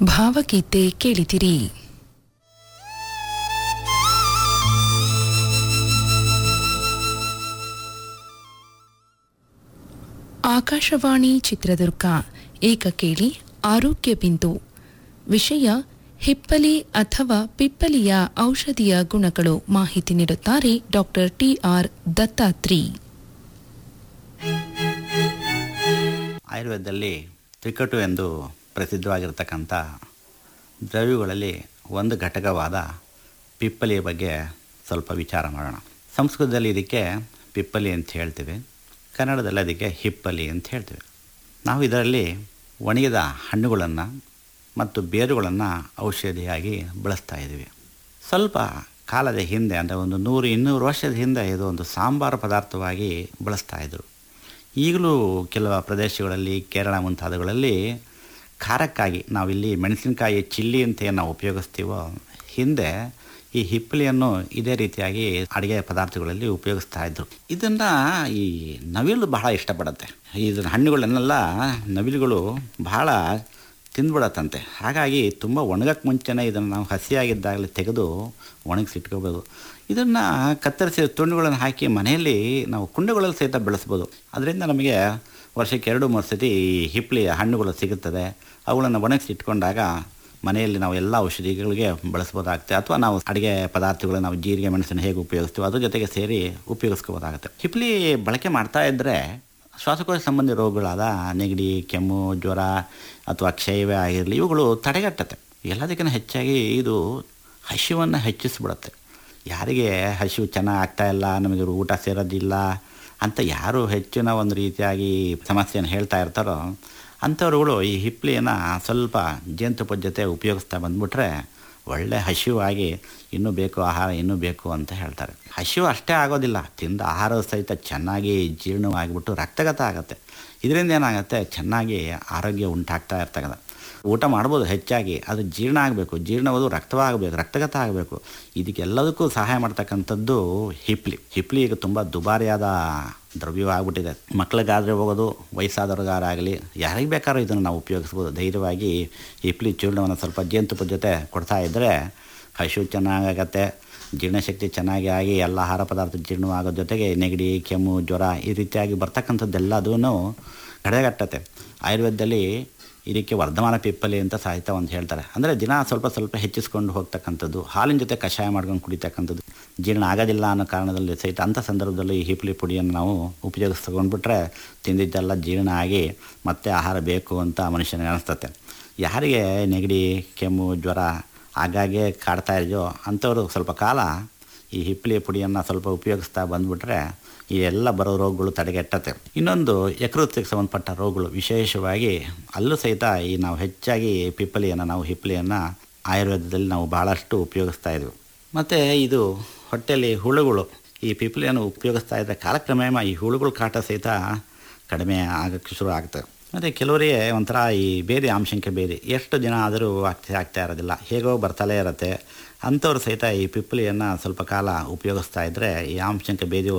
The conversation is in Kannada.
ಭಾವಗೀತೆ ಕೇಳಿದಿರಿ ಆಕಾಶವಾಣಿ ಚಿತ್ರದುರ್ಗ ಏಕ ಕೇಳಿ ಆರೋಗ್ಯ ಬಿಂದು ವಿಷಯ ಹಿಪ್ಪಲಿ ಅಥವಾ ಪಿಪ್ಪಲಿಯ ಔಷಧಿಯ ಗುಣಗಳು ಮಾಹಿತಿ ನೀಡುತ್ತಾರೆ ಡಾಕ್ಟರ್ ಟಿಆರ್ ದತ್ತಾತ್ರಿ ಆಯುರ್ವೇದದಲ್ಲಿ ತ್ರಿಕಟು ಎಂದು ಪ್ರಸಿದ್ಧವಾಗಿರ್ತಕ್ಕಂಥ ದ್ರವ್ಯಗಳಲ್ಲಿ ಒಂದು ಘಟಕವಾದ ಪಿಪ್ಪಲಿಯ ಬಗ್ಗೆ ಸ್ವಲ್ಪ ವಿಚಾರ ಮಾಡೋಣ ಸಂಸ್ಕೃತದಲ್ಲಿ ಇದಕ್ಕೆ ಪಿಪ್ಪಲಿ ಅಂತ ಹೇಳ್ತೀವಿ ಕನ್ನಡದಲ್ಲಿ ಅದಕ್ಕೆ ಹಿಪ್ಪಲಿ ಅಂತ ಹೇಳ್ತೀವಿ ನಾವು ಇದರಲ್ಲಿ ಒಣಗಿದ ಹಣ್ಣುಗಳನ್ನು ಮತ್ತು ಬೇರುಗಳನ್ನು ಔಷಧಿಯಾಗಿ ಬಳಸ್ತಾ ಇದ್ದೀವಿ ಸ್ವಲ್ಪ ಕಾಲದ ಹಿಂದೆ ಅಂದರೆ ಒಂದು ನೂರು ಇನ್ನೂರು ವರ್ಷದ ಹಿಂದೆ ಇದು ಒಂದು ಸಾಂಬಾರು ಪದಾರ್ಥವಾಗಿ ಬಳಸ್ತಾ ಇದ್ದರು ಈಗಲೂ ಕೆಲವು ಪ್ರದೇಶಗಳಲ್ಲಿ ಕೇರಳ ಮುಂತಾದವುಗಳಲ್ಲಿ ಖಾರಕ್ಕಾಗಿ ನಾವಿಲ್ಲಿ ಮೆಣಸಿನಕಾಯಿ ಚಿಲ್ಲಿ ಅಂತ ಏನು ನಾವು ಉಪಯೋಗಿಸ್ತೀವೋ ಹಿಂದೆ ಈ ಹಿಪ್ಪಲಿಯನ್ನು ಇದೇ ರೀತಿಯಾಗಿ ಅಡುಗೆ ಪದಾರ್ಥಗಳಲ್ಲಿ ಉಪಯೋಗಿಸ್ತಾ ಇದ್ರು ಇದನ್ನು ಈ ನವಿಲು ಬಹಳ ಇಷ್ಟಪಡುತ್ತೆ ಇದನ್ನ ಹಣ್ಣುಗಳನ್ನೆಲ್ಲ ನವಿಲುಗಳು ಬಹಳ ತಿಂದ್ಬಿಡತ್ತಂತೆ ಹಾಗಾಗಿ ತುಂಬ ಒಣಗಕ್ಕೆ ಮುಂಚೆನೇ ಇದನ್ನು ನಾವು ಹಸಿಯಾಗಿದ್ದಾಗಲೇ ತೆಗೆದು ಒಣಗಿಸಿಟ್ಕೋಬೋದು ಇದನ್ನು ಕತ್ತರಿಸಿದ ತುಂಡುಗಳನ್ನು ಹಾಕಿ ಮನೆಯಲ್ಲಿ ನಾವು ಕುಂಡಗಳಲ್ಲಿ ಸಹಿತ ಬೆಳೆಸ್ಬೋದು ಅದರಿಂದ ನಮಗೆ ವರ್ಷಕ್ಕೆ ಎರಡು ಮೂರು ಸತಿ ಈ ಹಿಪ್ಪಲಿ ಹಣ್ಣುಗಳು ಸಿಗುತ್ತದೆ ಅವುಗಳನ್ನು ಒಣಗಿಸಿ ಇಟ್ಕೊಂಡಾಗ ಮನೆಯಲ್ಲಿ ನಾವು ಎಲ್ಲ ಔಷಧಿಗಳಿಗೆ ಬಳಸ್ಬೋದಾಗುತ್ತೆ ಅಥವಾ ನಾವು ಅಡುಗೆ ಪದಾರ್ಥಗಳು ನಾವು ಜೀರಿಗೆ ಮೆಣಸನ್ನು ಹೇಗೆ ಉಪಯೋಗಿಸ್ತೀವೋ ಅದ್ರ ಜೊತೆಗೆ ಸೇರಿ ಉಪಯೋಗಿಸ್ಕೋಬೋದಾಗುತ್ತೆ ಹಿಪ್ಪಲಿ ಬಳಕೆ ಮಾಡ್ತಾ ಇದ್ದರೆ ಶ್ವಾಸಕೋಶ ಸಂಬಂಧಿ ರೋಗಗಳಾದ ನೆಗಡಿ ಕೆಮ್ಮು ಜ್ವರ ಅಥವಾ ಕ್ಷಯವೇ ಆಗಿರಲಿ ಇವುಗಳು ತಡೆಗಟ್ಟುತ್ತೆ ಎಲ್ಲದಕ್ಕಿಂತ ಹೆಚ್ಚಾಗಿ ಇದು ಹಸಿವನ್ನು ಹೆಚ್ಚಿಸ್ಬಿಡುತ್ತೆ ಯಾರಿಗೆ ಹಸಿವು ಚೆನ್ನಾಗಿ ಆಗ್ತಾ ಇಲ್ಲ ನಮಗೆ ಊಟ ಸೇರೋದಿಲ್ಲ ಅಂತ ಯಾರು ಹೆಚ್ಚಿನ ಒಂದು ರೀತಿಯಾಗಿ ಸಮಸ್ಯೆಯನ್ನು ಹೇಳ್ತಾ ಇರ್ತಾರೋ ಅಂಥವ್ರುಗಳು ಈ ಹಿಪ್ಪಲಿಯನ್ನು ಸ್ವಲ್ಪ ಜೇನುತುಪ್ಪದ ಜೊತೆ ಉಪಯೋಗಿಸ್ತಾ ಬಂದ್ಬಿಟ್ರೆ ಒಳ್ಳೆ ಹಸಿವಾಗಿ ಇನ್ನೂ ಬೇಕು ಆಹಾರ ಇನ್ನೂ ಬೇಕು ಅಂತ ಹೇಳ್ತಾರೆ ಹಸಿವು ಅಷ್ಟೇ ಆಗೋದಿಲ್ಲ ತಿಂದ ಆಹಾರ ಸಹಿತ ಚೆನ್ನಾಗಿ ಜೀರ್ಣವಾಗಿಬಿಟ್ಟು ರಕ್ತಗತ ಆಗುತ್ತೆ ಇದರಿಂದ ಏನಾಗುತ್ತೆ ಚೆನ್ನಾಗಿ ಆರೋಗ್ಯ ಉಂಟಾಗ್ತಾ ಇರ್ತಕ್ಕಂಥ ಊಟ ಮಾಡ್ಬೋದು ಹೆಚ್ಚಾಗಿ ಅದು ಜೀರ್ಣ ಆಗಬೇಕು ಜೀರ್ಣವುದು ರಕ್ತವಾಗಬೇಕು ರಕ್ತಗತ ಆಗಬೇಕು ಇದಕ್ಕೆಲ್ಲದಕ್ಕೂ ಸಹಾಯ ಮಾಡ್ತಕ್ಕಂಥದ್ದು ಹಿಪ್ಲಿ ಹಿಪ್ಲಿ ಈಗ ತುಂಬ ದುಬಾರಿಯಾದ ದ್ರವ್ಯವಾಗ್ಬಿಟ್ಟಿದೆ ಮಕ್ಳಿಗಾದರೆ ಹೋಗೋದು ವಯಸ್ಸಾದವ್ರಿಗಾರಾಗಲಿ ಯಾರಿಗೆ ಬೇಕಾದ್ರೂ ಇದನ್ನು ನಾವು ಉಪಯೋಗಿಸ್ಬೋದು ಧೈರ್ಯವಾಗಿ ಹಿಪ್ಲಿ ಚೂರ್ಣವನ್ನು ಸ್ವಲ್ಪ ಜೇನುತುಪ್ಪದ ಜೊತೆ ಕೊಡ್ತಾ ಇದ್ದರೆ ಹಸಿವು ಚೆನ್ನಾಗಾಗತ್ತೆ ಜೀರ್ಣಶಕ್ತಿ ಚೆನ್ನಾಗಿ ಆಗಿ ಎಲ್ಲ ಆಹಾರ ಪದಾರ್ಥ ಜೀರ್ಣವಾಗೋ ಜೊತೆಗೆ ನೆಗಡಿ ಕೆಮ್ಮು ಜ್ವರ ಈ ರೀತಿಯಾಗಿ ಬರ್ತಕ್ಕಂಥದ್ದೆಲ್ಲದೂ ತಡೆಗಟ್ಟತ್ತೆ ಆಯುರ್ವೇದದಲ್ಲಿ ಇದಕ್ಕೆ ವರ್ಧಮಾನ ಪಿಪ್ಪಲಿ ಅಂತ ಸಾಹಿತ್ಯ ಒಂದು ಹೇಳ್ತಾರೆ ಅಂದರೆ ದಿನ ಸ್ವಲ್ಪ ಸ್ವಲ್ಪ ಹೆಚ್ಚಿಸ್ಕೊಂಡು ಹೋಗ್ತಕ್ಕಂಥದ್ದು ಹಾಲಿನ ಜೊತೆ ಕಷಾಯ ಮಾಡ್ಕೊಂಡು ಕುಡಿತಕ್ಕಂಥದ್ದು ಜೀರ್ಣ ಆಗೋದಿಲ್ಲ ಅನ್ನೋ ಕಾರಣದಲ್ಲಿ ಸಹಿತ ಅಂಥ ಸಂದರ್ಭದಲ್ಲಿ ಈ ಹಿಪ್ಪಲಿ ಪುಡಿಯನ್ನು ನಾವು ಉಪಯೋಗಿಸ್ಕೊಂಡ್ಬಿಟ್ರೆ ತಿಂದಿದ್ದೆಲ್ಲ ಜೀರ್ಣ ಆಗಿ ಮತ್ತೆ ಆಹಾರ ಬೇಕು ಅಂತ ಮನುಷ್ಯನಿಗೆ ಅನಿಸ್ತತೆ ಯಾರಿಗೆ ನೆಗಡಿ ಕೆಮ್ಮು ಜ್ವರ ಆಗಾಗ್ಗೆ ಕಾಡ್ತಾ ಇದೆಯೋ ಅಂಥವರು ಸ್ವಲ್ಪ ಕಾಲ ಈ ಹಿಪ್ಪಲಿ ಪುಡಿಯನ್ನು ಸ್ವಲ್ಪ ಉಪಯೋಗಿಸ್ತಾ ಬಂದುಬಿಟ್ರೆ ಈ ಎಲ್ಲ ಬರೋ ರೋಗಗಳು ತಡೆಗಟ್ಟತ್ತೆ ಇನ್ನೊಂದು ಯಕೃತ್ತಿಗೆ ಸಂಬಂಧಪಟ್ಟ ರೋಗಗಳು ವಿಶೇಷವಾಗಿ ಅಲ್ಲೂ ಸಹಿತ ಈ ನಾವು ಹೆಚ್ಚಾಗಿ ಪಿಪ್ಪಲಿಯನ್ನು ನಾವು ಹಿಪ್ಪಲಿಯನ್ನು ಆಯುರ್ವೇದದಲ್ಲಿ ನಾವು ಭಾಳಷ್ಟು ಉಪಯೋಗಿಸ್ತಾ ಇದ್ವಿ ಮತ್ತು ಇದು ಹೊಟ್ಟೆಯಲ್ಲಿ ಹುಳುಗಳು ಈ ಪಿಪ್ಪಲಿಯನ್ನು ಉಪಯೋಗಿಸ್ತಾ ಇದ್ದ ಕಾಲಕ್ರಮೇಣ ಈ ಹುಳುಗಳು ಕಾಟ ಸಹಿತ ಕಡಿಮೆ ಆಗೋಕ್ಕೆ ಶುರು ಆಗ್ತವೆ ಮತ್ತು ಕೆಲವರಿಗೆ ಒಂಥರ ಈ ಬೇರೆ ಆಂಶಂಕೆ ಬೇರೆ ಎಷ್ಟು ದಿನ ಆದರೂ ಆಗ್ತಾ ಆಗ್ತಾ ಇರೋದಿಲ್ಲ ಹೇಗೋ ಬರ್ತಲೇ ಇರುತ್ತೆ ಅಂಥವ್ರು ಸಹಿತ ಈ ಪಿಪ್ಪಲಿಯನ್ನು ಸ್ವಲ್ಪ ಕಾಲ ಉಪಯೋಗಿಸ್ತಾ ಇದ್ದರೆ ಈ ಆಂಶಂಕ ಬೇದಿ